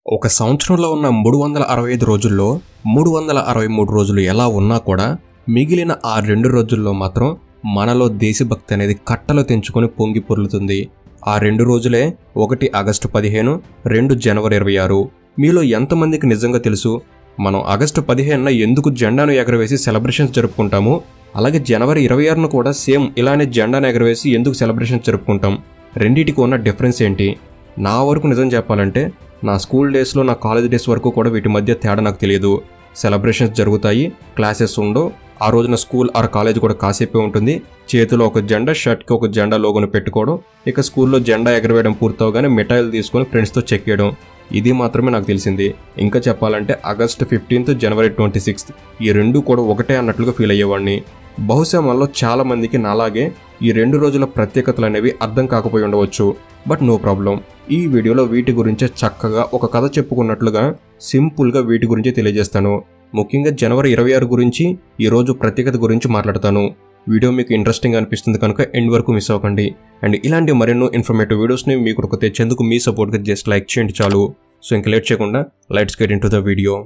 ఒక సంవత్సరంలో ఉన్న మూడు వందల అరవై ఐదు రోజుల్లో మూడు వందల అరవై మూడు రోజులు ఎలా ఉన్నా కూడా మిగిలిన ఆ రెండు రోజుల్లో మాత్రం మనలో దేశభక్తి అనేది కట్టలు తెంచుకొని పొంగి పొర్లుతుంది ఆ రెండు రోజులే ఒకటి ఆగస్టు పదిహేను రెండు జనవరి ఇరవై ఆరు మీలో ఎంతమందికి నిజంగా తెలుసు మనం ఆగస్టు పదిహేనున ఎందుకు జెండాను ఎగరవేసి సెలబ్రేషన్స్ జరుపుకుంటాము అలాగే జనవరి ఇరవై ఆరును కూడా సేమ్ ఇలానే జెండాను ఎగరవేసి ఎందుకు సెలబ్రేషన్స్ జరుపుకుంటాం రెండింటికి ఉన్న డిఫరెన్స్ ఏంటి నా వరకు నిజం చెప్పాలంటే నా స్కూల్ డేస్లో నా కాలేజ్ డేస్ వరకు కూడా వీటి మధ్య తేడా నాకు తెలియదు సెలబ్రేషన్స్ జరుగుతాయి క్లాసెస్ ఉండవు ఆ రోజున స్కూల్ ఆర్ కాలేజ్ కూడా కాసేపే ఉంటుంది చేతిలో ఒక జెండా షర్ట్కి ఒక జెండా లోగోను పెట్టుకోవడం ఇక స్కూల్లో జెండా ఎగరవేయడం పూర్తవగానే మిఠాయిలు తీసుకొని ఫ్రెండ్స్తో చెక్కేయడం ఇది మాత్రమే నాకు తెలిసింది ఇంకా చెప్పాలంటే August fifteenth January twenty sixth ఈ రెండు కూడా ఒకటే అన్నట్లుగా ఫీల్ అయ్యేవాడిని బహుశా మనలో చాలా మందికి నాలాగే ఈ రెండు రోజుల ప్రత్యేకతలు అనేవి అర్థం కాకపోయి ఉండవచ్చు బట్ నో ప్రాబ్లం ఈ వీడియోలో వీటి గురించే చక్కగా ఒక కథ చెప్పుకున్నట్లుగా సింపుల్గా వీటి గురించి తెలియజేస్తాను ముఖ్యంగా జనవరి ఇరవై ఆరు గురించి ఈరోజు ప్రత్యేకత గురించి మాట్లాడతాను వీడియో మీకు ఇంట్రెస్టింగ్ అనిపిస్తుంది కనుక ఎండ్ వరకు మిస్ అవ్వకండి అండ్ ఇలాంటి మరెన్నో ఇన్ఫర్మేటివ్ వీడియోస్ని మీకు ఒక తెచ్చేందుకు మీ సపోర్ట్గా జస్ట్ లైక్ చేయండి చాలు సో ఇంక లేట్ చేయకుండా let's get into the video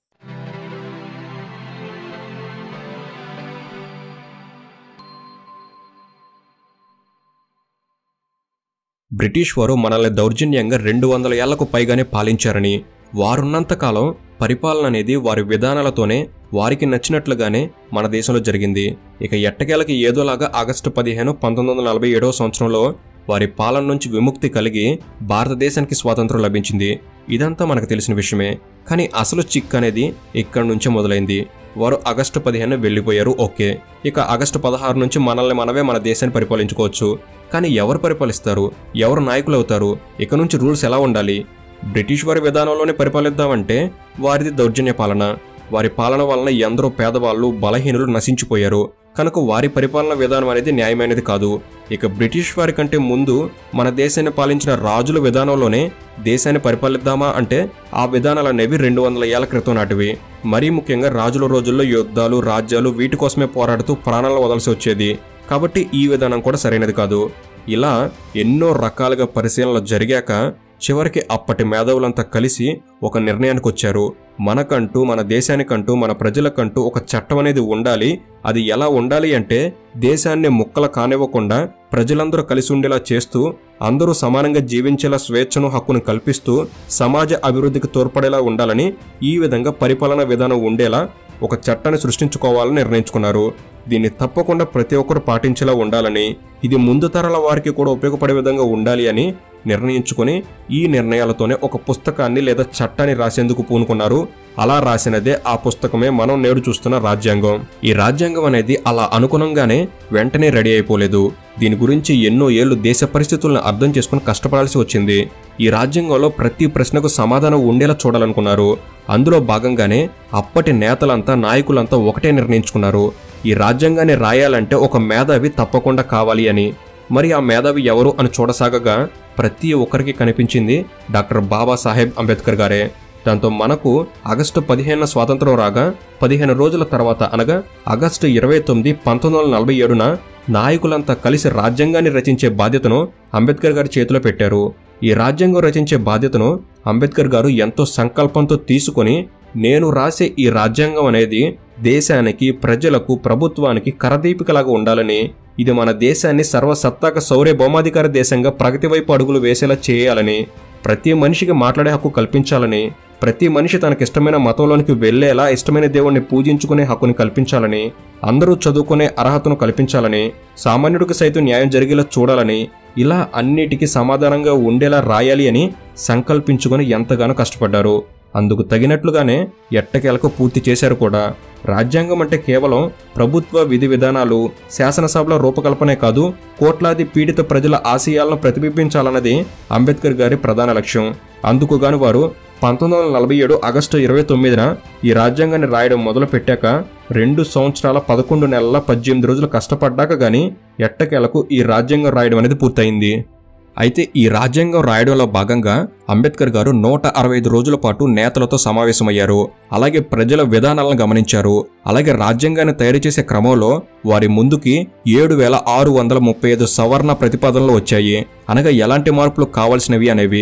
British వారు మనల్ని దౌర్జన్యంగా రెండు వందల ఏళ్లకు పైగానే పాలించారని వారున్నంతకాలం పరిపాలన అనేది వారి విధానాలతోనే వారికి నచ్చినట్లుగానే మన దేశంలో జరిగింది ఇక ఎట్టకేలకి ఏదోలాగా ఆగస్టు పదిహేను పంతొమ్మిది వందల నలభై ఏడవ సంవత్సరంలో వారి పాలన నుంచి విముక్తి కలిగి భారతదేశానికి స్వాతంత్రం లభించింది ఇదంతా మనకు తెలిసిన విషయమే కానీ అసలు చిక్ అనేది ఇక్కడి నుంచే మొదలైంది వారు ఆగస్టు పదిహేను వెళ్ళిపోయారు ఓకే ఇక ఆగస్టు పదహారు నుంచి మనల్ని మనమే మన దేశాన్ని పరిపాలించుకోవచ్చు కానీ ఎవరు పరిపాలిస్తారు ఎవరు నాయకులు అవుతారు ఇక నుంచి రూల్స్ ఎలా ఉండాలి బ్రిటిష్ వారి విధానంలోనే పరిపాలిద్దామంటే వారిది దౌర్జన్య పాలన వారి పాలన వలన ఎందరో పేదవాళ్ళు బలహీనులు నశించిపోయారు కనుక వారి పరిపాలన విధానం అనేది న్యాయమైనది కాదు ఇక బ్రిటిష్ వారి కంటే ముందు మన దేశాన్ని పాలించిన రాజుల విధానంలోనే దేశాన్ని పరిపాలిద్దామా అంటే ఆ విధానాలు అనేవి రెండు వందల ఏళ్ల క్రితం నాటివి మరీ ముఖ్యంగా రాజుల రోజుల్లో యుద్ధాలు రాజ్యాలు వీటి కోసమే పోరాడుతూ ప్రాణాలు వదలసి వచ్చేది కాబట్టి ఈ విధానం కూడా సరైనది కాదు ఇలా ఎన్నో రకాలుగా పరిశీలనలు జరిగాక చివరికి అప్పటి మేధావులంతా కలిసి ఒక నిర్ణయానికి వచ్చారు మనకంటూ మన దేశానికంటూ మన ప్రజలకంటూ ఒక చట్టం అనేది ఉండాలి అది ఎలా ఉండాలి అంటే దేశాన్ని ముక్కలు కానివ్వకుండా ప్రజలందరూ కలిసి ఉండేలా చేస్తూ అందరూ సమానంగా జీవించేలా స్వేచ్ఛను హక్కును కల్పిస్తూ సమాజ అభివృద్ధికి తోడ్పడేలా ఉండాలని ఈ విధంగా పరిపాలన విధానం ఉండేలా ఒక చట్టాన్ని సృష్టించుకోవాలని నిర్ణయించుకున్నారు దీన్ని తప్పకుండా ప్రతి ఒక్కరు పాటించేలా ఉండాలని ఇది ముందు తరాల వారికి కూడా ఉపయోగపడే విధంగా ఉండాలి అని నిర్ణయించుకొని ఈ నిర్ణయాలతోనే ఒక పుస్తకాన్ని లేదా చట్టాన్ని రాసేందుకు పూనుకున్నారు అలా రాసినదే ఆ పుస్తకమే మనం నేడు చూస్తున్న రాజ్యాంగం ఈ రాజ్యాంగం అనేది అలా అనుగుణంగానే వెంటనే రెడీ అయిపోలేదు దీని గురించి ఎన్నో ఏళ్లు దేశ పరిస్థితులను అర్థం చేసుకుని కష్టపడాల్సి వచ్చింది ఈ రాజ్యాంగంలో ప్రతి ప్రశ్నకు సమాధానం ఉండేలా చూడాలనుకున్నారు అందులో భాగంగానే అప్పటి నేతలంతా నాయకులంతా ఒకటే నిర్ణయించుకున్నారు ఈ రాజ్యాంగాన్ని రాయాలంటే ఒక మేధావి తప్పకుండా కావాలి అని మరి ఆ మేధావి ఎవరు అని చూడసాగగా ప్రతి ఒక్కరికి కనిపించింది డాక్టర్ బాబాసాహెబ్ అంబేద్కర్ గారే దాంతో మనకు ఆగస్టు పదిహేనున స్వాతంత్రం రాగా పదిహేను రోజుల తర్వాత అనగా ఆగస్టు ఇరవై తొమ్మిది పంతొమ్మిది వందల నలభై ఏడున నాయకులంతా కలిసి రాజ్యాంగాన్ని రచించే బాధ్యతను అంబేద్కర్ గారి చేతిలో పెట్టారు ఈ రాజ్యాంగం రచించే బాధ్యతను అంబేద్కర్ గారు ఎంతో సంకల్పంతో తీసుకొని నేను రాసే ఈ రాజ్యాంగం అనేది దేశానికి ప్రజలకు ప్రభుత్వానికి కరదీపికలాగా ఉండాలని ఇది మన దేశాన్ని సర్వసత్తాక సౌర్య భౌమాధికార దేశంగా ప్రగతి వైపు అడుగులు వేసేలా చేయాలని ప్రతి మనిషికి మాట్లాడే హక్కు కల్పించాలని ప్రతి మనిషి తనకిష్టమైన మతంలోనికి వెళ్లేలా ఇష్టమైన దేవుణ్ణి పూజించుకునే హక్కుని కల్పించాలని అందరూ చదువుకునే అర్హతను కల్పించాలని సామాన్యుడికి సైతం న్యాయం జరిగేలా చూడాలని ఇలా అన్నిటికీ సమాధానంగా ఉండేలా రాయాలి అని సంకల్పించుకొని ఎంతగానో కష్టపడ్డారు అందుకు తగినట్లుగానే ఎట్టకేలకు పూర్తి చేశారు కూడా రాజ్యాంగం అంటే కేవలం ప్రభుత్వ విధి విధానాలు శాసనసభల రూపకల్పనే కాదు కోట్లాది పీడిత ప్రజల ఆశయాలను ప్రతిబింబించాలన్నది అంబేద్కర్ గారి ప్రధాన లక్ష్యం అందుకుగాను వారు పంతొమ్మిది వందల నలభై ఏడు ఆగస్టు ఇరవై తొమ్మిదిన ఈ రాజ్యాంగాన్ని రాయడం మొదలు పెట్టాక రెండు సంవత్సరాల పదకొండు నెలల పద్దెనిమిది రోజులు కష్టపడ్డాక గాని ఎట్టకేలకు ఈ రాజ్యాంగం రాయడం అనేది పూర్తయింది అయితే ఈ రాజ్యాంగం రాయడంలో భాగంగా అంబేద్కర్ గారు నూట అరవై ఐదు రోజుల పాటు నేతలతో సమావేశమయ్యారు అలాగే ప్రజల విధానాలను గమనించారు అలాగే రాజ్యాంగాన్ని తయారు చేసే క్రమంలో వారి ముందుకి ఏడు వేల ఆరు వందల ముప్పై ఐదు సవర్ణ ప్రతిపాదనలు వచ్చాయి అనగా ఎలాంటి మార్పులు కావాల్సినవి అనేవి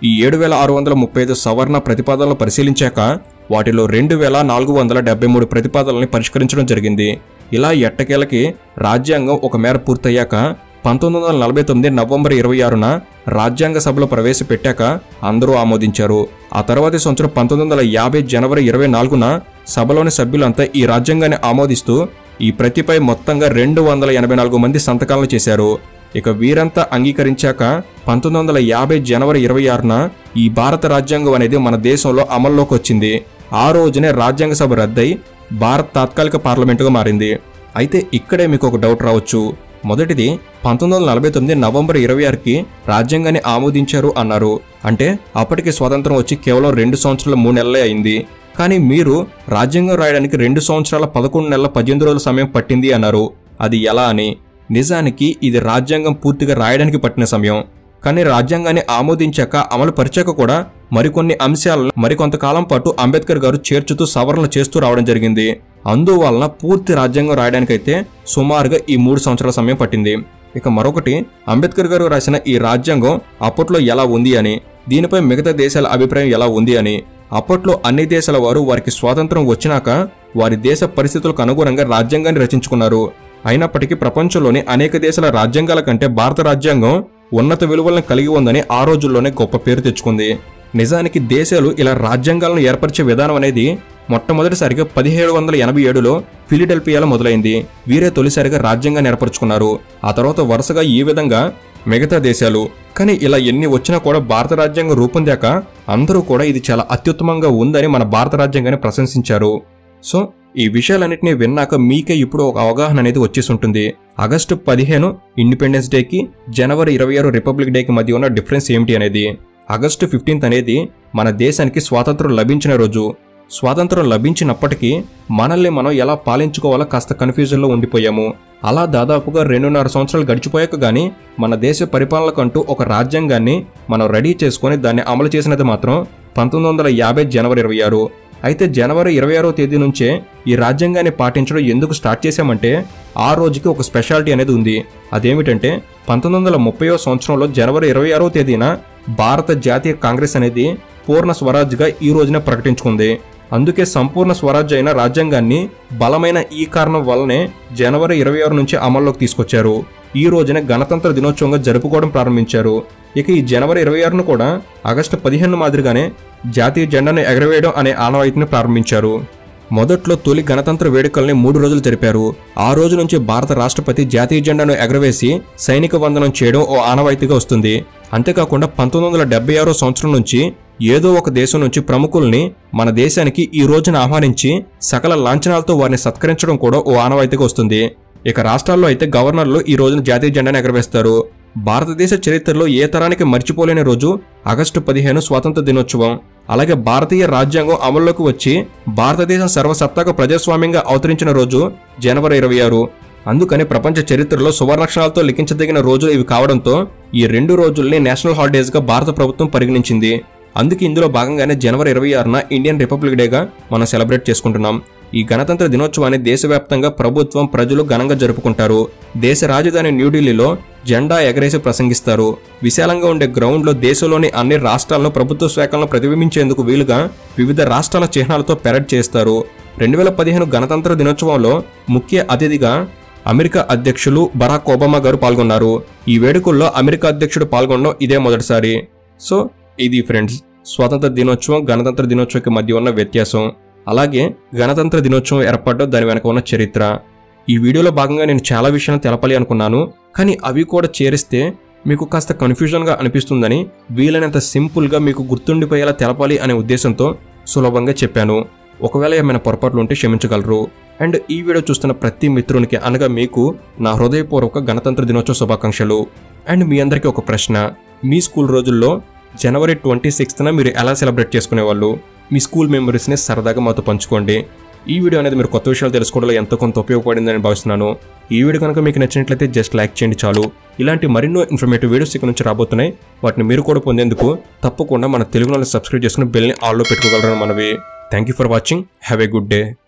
ఈ ఏడు వేల ఆరు వందల ముప్పై ఐదు సవర్ణ ప్రతిపాదనలు పరిశీలించాక వాటిలో రెండు వేల నాలుగు వందల డెబ్బై మూడు ప్రతిపాదనల్ని పరిష్కరించడం జరిగింది ఇలా ఎట్టకేలకి రాజ్యాంగం ఒక మేర పూర్తయ్యాక పంతొమ్మిది వందల నలభై తొమ్మిది నవంబర్ ఇరవై ఆరున రాజ్యాంగ సభలో ప్రవేశపెట్టాక అందరూ ఆమోదించారు ఆ తర్వాతి సంవత్సరం పంతొమ్మిది వందల యాభై జనవరి ఇరవై నాలుగున సభలోని సభ్యులంతా ఈ రాజ్యాంగాన్ని ఆమోదిస్తూ ఈ ప్రతిపై మొత్తంగా రెండు వందల ఎనభై నాలుగు మంది సంతకాలను చేశారు ఇక వీరంతా అంగీకరించాక పంతొమ్మిది వందల యాభై జనవరి ఇరవై ఆరున ఈ భారత రాజ్యాంగం అనేది మన దేశంలో అమల్లోకి వచ్చింది ఆ రోజునే రాజ్యాంగ సభ రద్దై భారత్ తాత్కాలిక పార్లమెంటుగా మారింది అయితే ఇక్కడే మీకు ఒక డౌట్ రావచ్చు మొదటిది పంతొమ్మిది వందల నలభై తొమ్మిది నవంబర్ ఇరవై ఆరుకి రాజ్యాంగాన్ని ఆమోదించారు అన్నారు అంటే అప్పటికి స్వాతంత్రం వచ్చి కేవలం రెండు సంవత్సరాల మూడు నెలలే అయింది కానీ మీరు రాజ్యాంగం రాయడానికి రెండు సంవత్సరాల పదకొండు నెలల పద్దెనిమిది రోజుల సమయం పట్టింది అన్నారు అది ఎలా అని నిజానికి ఇది రాజ్యాంగం పూర్తిగా రాయడానికి పట్టిన సమయం కానీ రాజ్యాంగాన్ని ఆమోదించాక అమలు పరిచాక కూడా మరికొన్ని అంశాలను మరికొంతకాలం పాటు అంబేద్కర్ గారు చేర్చుతూ సవరణలు చేస్తూ రావడం జరిగింది అందువలన పూర్తి రాజ్యాంగం రాయడానికైతే సుమారుగా ఈ మూడు సంవత్సరాల సమయం పట్టింది ఇక మరొకటి అంబేద్కర్ గారు రాసిన ఈ రాజ్యాంగం అప్పట్లో ఎలా ఉంది అని దీనిపై మిగతా దేశాల అభిప్రాయం ఎలా ఉంది అని అప్పట్లో అన్ని దేశాల వారు వారికి స్వాతంత్రం వచ్చినాక వారి దేశ పరిస్థితులకు అనుగుణంగా రాజ్యాంగాన్ని రచించుకున్నారు అయినప్పటికీ ప్రపంచంలోని అనేక దేశాల రాజ్యాంగాల కంటే భారత రాజ్యాంగం ఉన్నత విలువలను కలిగి ఉందని ఆ రోజుల్లోనే గొప్ప పేరు తెచ్చుకుంది నిజానికి దేశాలు ఇలా రాజ్యాంగాలను ఏర్పరిచే విధానం అనేది మొట్టమొదటిసారిగా పదిహేడు వందల ఎనభై ఏడులో ఫిలిడెల్ఫియాలో మొదలైంది వీరే తొలిసారిగా రాజ్యాంగాన్ని ఏర్పరచుకున్నారు ఆ తర్వాత వరుసగా ఈ విధంగా మిగతా దేశాలు కానీ ఇలా ఎన్ని వచ్చినా కూడా భారత రాజ్యాంగం రూపొందాక అందరూ కూడా ఇది చాలా అత్యుత్తమంగా ఉందని మన భారత రాజ్యాంగాన్ని ప్రశంసించారు సో ఈ విషయాలన్నింటినీ విన్నాక మీకే ఇప్పుడు ఒక అవగాహన అనేది వచ్చేసి ఉంటుంది ఆగస్టు పదిహేను ఇండిపెండెన్స్ డేకి జనవరి ఇరవై ఆరు రిపబ్లిక్ డేకి మధ్య ఉన్న డిఫరెన్స్ ఏమిటి అనేది ఆగస్టు ఫిఫ్టీన్త్ అనేది మన దేశానికి స్వాతంత్రం లభించిన రోజు స్వాతంత్రం లభించినప్పటికీ మనల్ని మనం ఎలా పాలించుకోవాలో కాస్త కన్ఫ్యూజన్లో ఉండిపోయాము అలా దాదాపుగా రెండున్నర సంవత్సరాలు గడిచిపోయాక గానీ మన దేశ పరిపాలనకంటూ ఒక రాజ్యాంగాన్ని మనం రెడీ చేసుకొని దాన్ని అమలు చేసినది మాత్రం పంతొమ్మిది వందల యాభై జనవరి ఇరవై ఆరు అయితే జనవరి ఇరవై ఆరో తేదీ నుంచే ఈ రాజ్యాంగాన్ని పాటించడం ఎందుకు స్టార్ట్ చేశామంటే ఆ రోజుకి ఒక స్పెషాలిటీ అనేది ఉంది అదేమిటంటే పంతొమ్మిది వందల ముప్పయో సంవత్సరంలో జనవరి ఇరవై ఆరో తేదీన భారత జాతీయ కాంగ్రెస్ అనేది పూర్ణ స్వరాజ్గా ఈ రోజున ప్రకటించుకుంది అందుకే సంపూర్ణ స్వరాజ్య అయిన రాజ్యాంగాన్ని బలమైన ఈ కారణం వల్లనే జనవరి ఇరవై ఆరు నుంచి అమల్లోకి తీసుకొచ్చారు ఈ రోజున గణతంత్ర దినోత్సవంగా జరుపుకోవడం ప్రారంభించారు ఇక ఈ జనవరి ఇరవై ఆరును కూడా ఆగస్టు పదిహేను మాదిరిగానే జాతీయ జెండాను ఎగరవేయడం అనే ఆనవాయితీని ప్రారంభించారు మొదట్లో తొలి గణతంత్ర వేడుకల్ని మూడు రోజులు జరిపారు ఆ రోజు నుంచి భారత రాష్ట్రపతి జాతీయ జెండాను ఎగరవేసి సైనిక వందనం చేయడం ఓ ఆనవాయితీగా వస్తుంది అంతేకాకుండా పంతొమ్మిది వందల డెబ్బై ఆరో సంవత్సరం నుంచి ఏదో ఒక దేశం నుంచి ప్రముఖుల్ని మన దేశానికి ఈ రోజున ఆహ్వానించి సకల లాంఛనాలతో వారిని సత్కరించడం కూడా ఓ ఆనవాయితీగా వస్తుంది ఇక రాష్ట్రాల్లో అయితే గవర్నర్లు ఈ రోజున జాతీయ జెండాను ఎగరవేస్తారు భారతదేశ చరిత్రలో ఏ తరానికి మర్చిపోలేని రోజు ఆగస్టు పదిహేను స్వాతంత్ర దినోత్సవం అలాగే భారతీయ రాజ్యాంగం అమల్లోకి వచ్చి భారతదేశం సర్వసత్తాక ప్రజాస్వామ్యంగా అవతరించిన రోజు జనవరి ఇరవై ఆరు అందుకని ప్రపంచ చరిత్రలో సువర్ణక్షరాలతో లిఖించదగిన రోజులు ఇవి కావడంతో ఈ రెండు రోజుల్ని నేషనల్ హాలిడేస్గా భారత ప్రభుత్వం పరిగణించింది అందుకే ఇందులో భాగంగానే జనవరి ఇరవై ఆరున ఇండియన్ రిపబ్లిక్ డేగా మనం సెలబ్రేట్ చేసుకుంటున్నాం ఈ గణతంత్ర దినోత్సవాన్ని దేశవ్యాప్తంగా ప్రభుత్వం ప్రజలు ఘనంగా జరుపుకుంటారు దేశ రాజధాని న్యూఢిల్లీలో జెండా ఎగరేసి ప్రసంగిస్తారు విశాలంగా ఉండే గ్రౌండ్లో దేశంలోని అన్ని రాష్ట్రాలను ప్రభుత్వ శాఖలను ప్రతిబింబించేందుకు వీలుగా వివిధ రాష్ట్రాల చిహ్నాలతో పెరడ్ చేస్తారు రెండు వేల పదిహేను గణతంత్ర దినోత్సవంలో ముఖ్య అతిథిగా అమెరికా అధ్యక్షులు బరాక్ ఒబామా గారు పాల్గొన్నారు ఈ వేడుకల్లో అమెరికా అధ్యక్షుడు పాల్గొనడం ఇదే మొదటిసారి సో ఇది ఫ్రెండ్స్ స్వాతంత్ర దినోత్సవం గణతంత్ర దినోత్సవంకి మధ్య ఉన్న వ్యత్యాసం అలాగే గణతంత్ర దినోత్సవం ఏర్పడడం దాని వెనక ఉన్న చరిత్ర ఈ వీడియోలో భాగంగా నేను చాలా విషయాలు తెలపాలి అనుకున్నాను కానీ అవి కూడా చేరిస్తే మీకు కాస్త కన్ఫ్యూజన్గా అనిపిస్తుందని వీలైనంత సింపుల్గా మీకు గుర్తుండిపోయేలా తెలపాలి అనే ఉద్దేశంతో సులభంగా చెప్పాను ఒకవేళ ఏమైనా పొరపాట్లు ఉంటే క్షమించగలరు అండ్ ఈ వీడియో చూస్తున్న ప్రతి మిత్రునికి అనగా మీకు నా హృదయపూర్వక గణతంత్ర దినోత్సవ శుభాకాంక్షలు అండ్ మీ అందరికీ ఒక ప్రశ్న మీ స్కూల్ రోజుల్లో జనవరి ట్వంటీ సిక్స్త్న మీరు ఎలా సెలబ్రేట్ చేసుకునేవాళ్ళు మీ స్కూల్ మెమరీస్ని సరదాగా మాతో పంచుకోండి ఈ వీడియో అనేది మీరు కొత్త విషయాలు తెలుసుకోవడంలో ఎంతో కొంత ఉపయోగపడిందని భావిస్తున్నాను ఈ వీడియో కనుక మీకు నచ్చినట్లయితే జస్ట్ లైక్ చేయండి చాలు ఇలాంటి మరెన్నో ఇన్ఫర్మేటివ్ వీడియోస్ ఇక్కడ నుంచి రాబోతున్నాయి వాటిని మీరు కూడా పొందేందుకు తప్పకుండా మన తెలుగులో సబ్స్క్రైబ్ చేసుకుని బెల్ని ఆల్లో పెట్టుకోగలరని మనవి thank you for watching have a good day